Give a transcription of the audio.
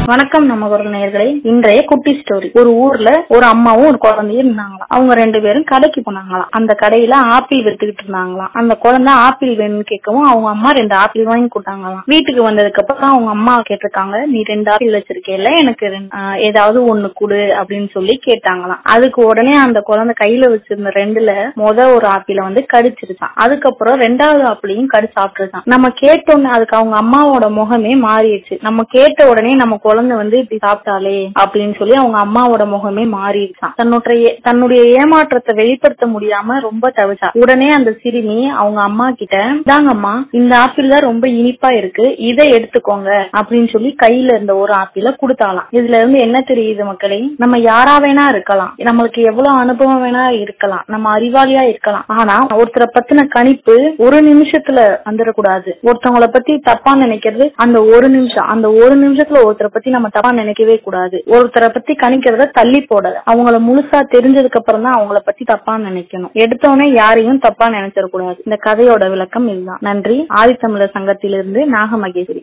வணக்கம் நம்ம குரல் நேயர்களே இன்றைய குட்டி ஸ்டோரி ஒரு ஊர்ல ஒரு அம்மாவும் ஒரு குழந்தையும் இருந்தாங்களாம் அவங்க ரெண்டு பேரும் கடைக்கு போனாங்களாம் அந்த கடையில ஆப்பிள் வித்துக்கிட்டு இருந்தாங்களாம் அந்த குழந்தை ஆப்பிள் வேணும்னு கேட்கவும் அவங்க அம்மா ரெண்டு ஆப்பிள் வாங்கி கொடுத்தாங்களாம் வீட்டுக்கு வந்ததுக்கு அப்புறம் அவங்க அம்மா கேட்டிருக்காங்க நீ ரெண்டு ஆப்பிள் வச்சிருக்கேல்ல எனக்கு ரெண்டு- ஆஹ் ஏதாவது ஒண்ணு கொடு அப்படின்னு சொல்லி கேட்டாங்களாம் அதுக்கு உடனே அந்த குழந்தை கையில வச்சிருந்த ரெண்டுல முத ஒரு ஆப்பிள வந்து கடிச்சிருச்சான் அதுக்கப்புறம் ரெண்டாவது ஆப்பிளையும் கடிச்சு சாப்பிட்டுருச்சான் நம்ம கேட்டோன்னு அதுக்கு அவங்க அம்மாவோட முகமே மாறிடுச்சு நம்ம கேட்ட உடனே நம்ம குழந்தை வந்து இப்படி சாப்பிட்டாலே அப்படின்னு சொல்லி அவங்க அம்மாவோட முகமே மாறிடுச்சான் தன்னுடைய தன்னுடைய ஏமாற்றத்தை வெளிப்படுத்த முடியாம ரொம்ப தவிச்சா உடனே அந்த சிறுமி அவங்க அம்மா கிட்ட இதாங்கம்மா இந்த ஆப்பிள் தான் ரொம்ப இனிப்பா இருக்கு இதை எடுத்துக்கோங்க அப்படின்னு சொல்லி கையில இருந்த ஒரு ஆப்பிள கொடுத்தாலாம் இதுல இருந்து என்ன தெரியுது மக்களே நம்ம யாரா வேணா இருக்கலாம் நம்மளுக்கு எவ்வளவு அனுபவம் வேணா இருக்கலாம் நம்ம அறிவாளியா இருக்கலாம் ஆனா ஒருத்தரை பத்தின கணிப்பு ஒரு நிமிஷத்துல வந்துடக்கூடாது ஒருத்தவங்கள பத்தி தப்பா நினைக்கிறது அந்த ஒரு நிமிஷம் அந்த ஒரு நிமிஷத்துல ஒருத்தரை பத்தி நம்ம தப்பா நினைக்கவே கூடாது ஒருத்தரை பத்தி கணிக்கிறத தள்ளி போட அவங்கள முழுசா தெரிஞ்சதுக்கு அப்புறம் தான் அவங்கள பத்தி தப்பா நினைக்கணும் எடுத்தோடனே யாரையும் தப்பா நினைச்சிடக்கூடாது இந்த கதையோட விளக்கம் இதுதான் நன்றி ஆதித்தமிழர் சங்கத்திலிருந்து நாகமகேஸ்வரி